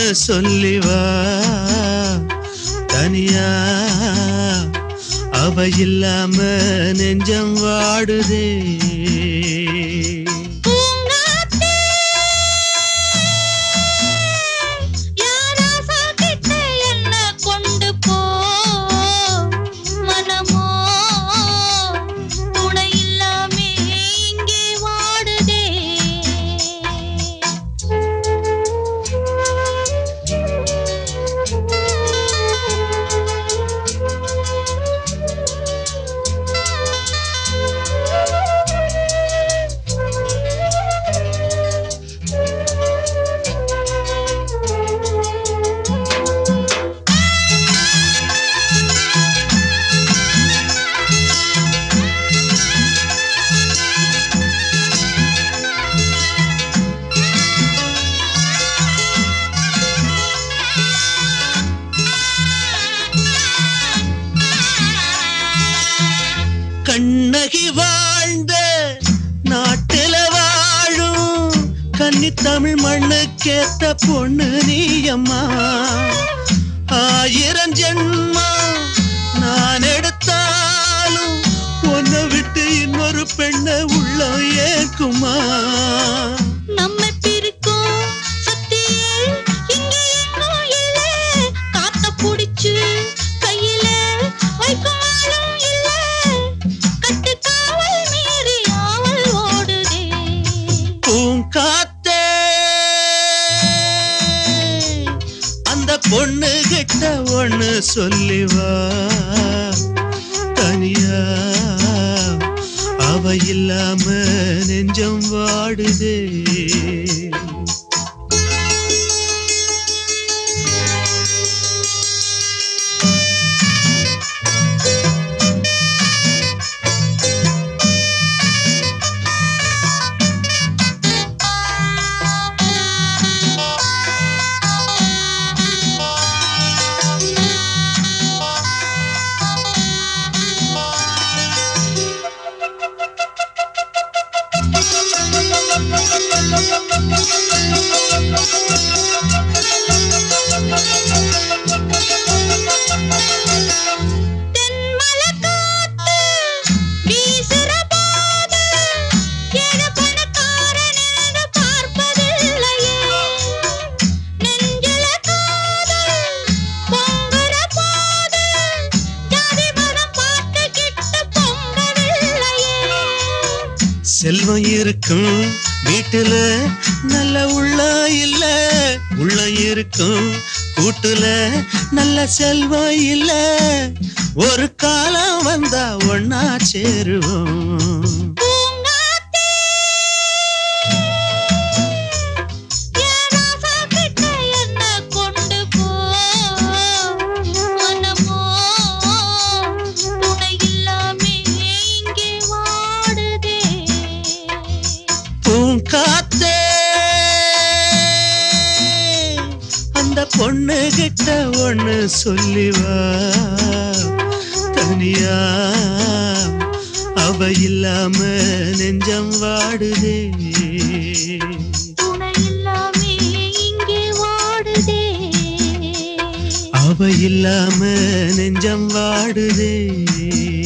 சொல்லி வா தனியா அவ இல்லாம நெஞ்சம் வாடுதே பூங்காத்தே, யாராசா கிட்ட என்ன கொண்டு போ மனமோ துணை இல்லாமே இங்கே வாடுதே கண்ணகி வாழ்ந்த நாட்டில வாழும் கன்னி தமிழ் மண்ணுக்கேத்த பொண்ணு நீயம்மா ஆயிரம் ஜென்மா நான் எடுத்தாலும் உன்னை விட்டு இன்னொரு பெண்ணை உள்ள ஏற்குமா நம்மை பிரிக்கும் சக்தியே இங்கே எங்கும் இல்ல. காத்த புடிச்சு கையில வைக்கும் ஆளும் இல்ல. கட்டுக்காவல் மீறி ஆவல் ஓடுதே. பூங்காத்தே அந்த பொண்ணு கிட்ட ஒண்ணு சொல்லி வா தனியா அவ இல்லாம நெஞ்சம் வாடுதே தென்மலைக் காத்து வீசுற போது ஏழு பணக்காரன் என்று பார்ப்பதில்லையே. நெஞ்சில காதல் பொங்குற போது ஜாதி மதம் பார்த்துக்கிட்டு பொங்கவில்லையே. செல்வம் இருக்கும் வீட்டுல நல்ல உள்ள இல்ல உள்ள இருக்கும் கூட்டுல நல்ல செல்வம் இல்ல ஒரு காலம் வந்தா ஒன்னா சேருவோம் பூங்காத்தே, என் ராசா கிட்ட என்ன கொண்டு போ. மனமோ துணை இல்லாமே இங்கே வாடுதே. பூங்காத்தே அந்த பொண்ணு கிட்ட ஒண்ணு சொல்லி வா தனியா அவ இல்லாம நெஞ்சம் வாடுதே துணை இல்லாமே இங்கே வாடுதே. அவ இல்லாம நெஞ்சம் வாடுதே